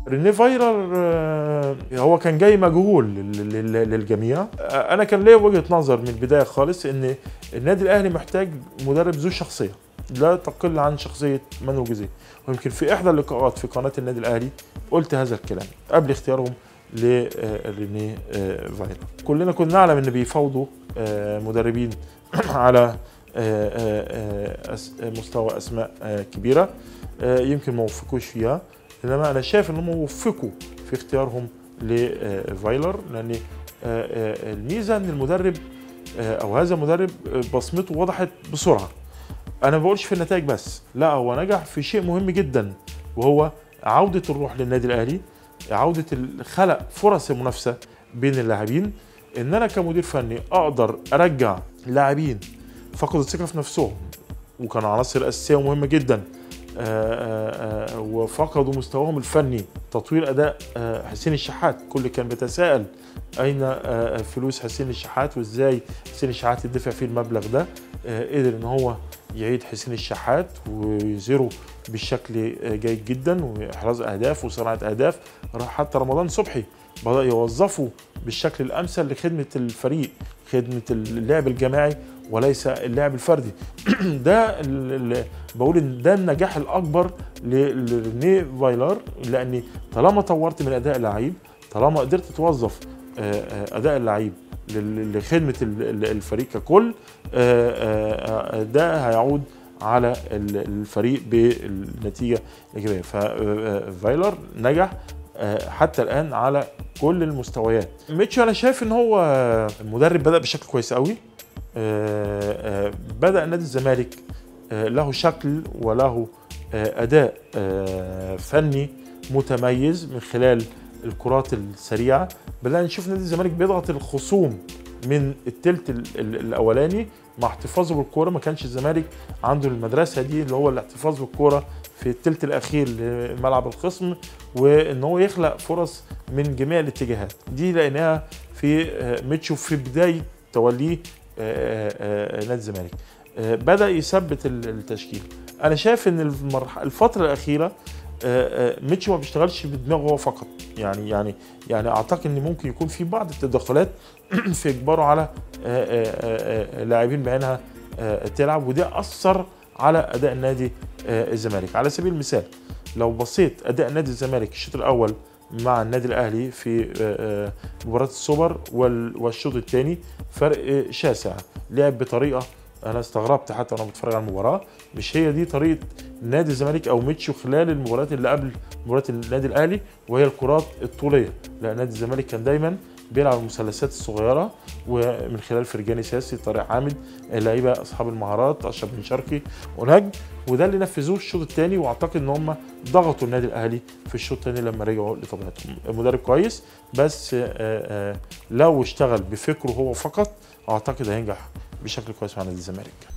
رينيه فايلر آه، هو كان جاي مجهول لل- لل- للجميع آه، انا كان ليا وجهه نظر من البدايه خالص ان النادي الاهلي محتاج مدرب ذو شخصيه لا تقل عن شخصيه مانو جوزيه ويمكن في احدى اللقاءات في قناه النادي الاهلي قلت هذا الكلام قبل اختيارهم لرينيه فايلر كلنا كنا نعلم ان بيفاوضوا آه، مدربين على آه، آه، آه، أس- مستوى اسماء آه، كبيره آه، يمكن ما وفقوش فيها انما انا شايف ان هم وفقوا في اختيارهم لفايلر لان آه، آه، الميزه ان المدرب آه، او هذا المدرب آه، بصمته وضحت بسرعه انا ما بقولش في النتائج بس لا هو نجح في شيء مهم جدا وهو عوده الروح للنادي الاهلي عوده ال- خلق فرص المنافسه بين اللاعبين ان انا كمدير فني اقدر ارجع لاعبين فقدوا الثقه في نفسهم وكانوا عناصر اساسيه ومهمه جدا آه، آه، آه، وفقدوا مستواهم الفني تطوير اداء آه، حسين الشحات كل كان بيتساءل اين آه، فلوس حسين الشحات وازاي حسين الشحات يدفع فيه المبلغ ده آه، قدر ان هو يعيد حسين الشحات ويظهره بالشكل آه، جيد جدا واحراز اهداف وصناعه اهداف راح حتى رمضان صبحي بدا يوظفه بالشكل الامثل لخدمه الفريق خدمه اللعب الجماعي وليس اللعب الفردي ده ال- ال- بقول ان ده النجاح الاكبر ل- لرينيه فايلر لاني طالما طورت من اداء اللعيب طالما قدرت توظف آه، آه، اداء اللعيب لل- لخدمه ال- ال- الفريق ككل آه، آه، آه، ده هيعود على ال- الفريق بالنتيجه الايجابيه ففايلر نجح آه، حتى الان على كل المستويات ميتشو انا شايف ان هو المدرب بدا بشكل كويس قوي آه، آه، بدا نادي الزمالك آه، له شكل وله آه، اداء آه، فني متميز من خلال الكرات السريعه بدأنا نشوف نادي الزمالك بيضغط الخصوم من التلت ال- ال- الاولاني مع احتفاظه بالكوره ما كانش الزمالك عنده المدرسه دي اللي هو الاحتفاظ بالكوره في التلت الاخير لملعب الخصم وان هو يخلق فرص من جميع الاتجاهات دي لقيناها في آه، ميتشو في بدايه توليه آه، آه، نادي الزمالك آه، بدا يثبت ال- التشكيل انا شايف ان المرح- الفتره الاخيره آه، آه، ميتشو ما بيشتغلش بدماغه هو فقط يعني يعني يعني اعتقد ان ممكن يكون في بعض التدخلات في اجباره على آه، آه، آه، لاعبين بعينها آه، تلعب وده اثر على اداء النادي آه، الزمالك على سبيل المثال لو بصيت اداء نادي الزمالك الشوط الاول مع النادي الاهلي في آه، آه، مباراه السوبر وال- والشوط الثاني فرق آه، شاسع لعب بطريقه انا استغربت حتى وانا بتفرج على المباراه مش هي دي طريقه نادي الزمالك او ميتشو خلال المباريات اللي قبل مباراه النادي الاهلي وهي الكرات الطوليه لا نادي الزمالك كان دايما بيلعب المثلثات الصغيره ومن خلال فرجاني ساسي طارق حامد اللعيبه اصحاب المهارات اشرف بن شرقي ونجم وده اللي نفذوه الشوط الثاني واعتقد ان هم ضغطوا النادي الاهلي في الشوط الثاني لما رجعوا لطبيعتهم مدرب كويس بس آه، آه، لو اشتغل بفكره هو فقط اعتقد هينجح بشكل كويس مع نادي الزمالك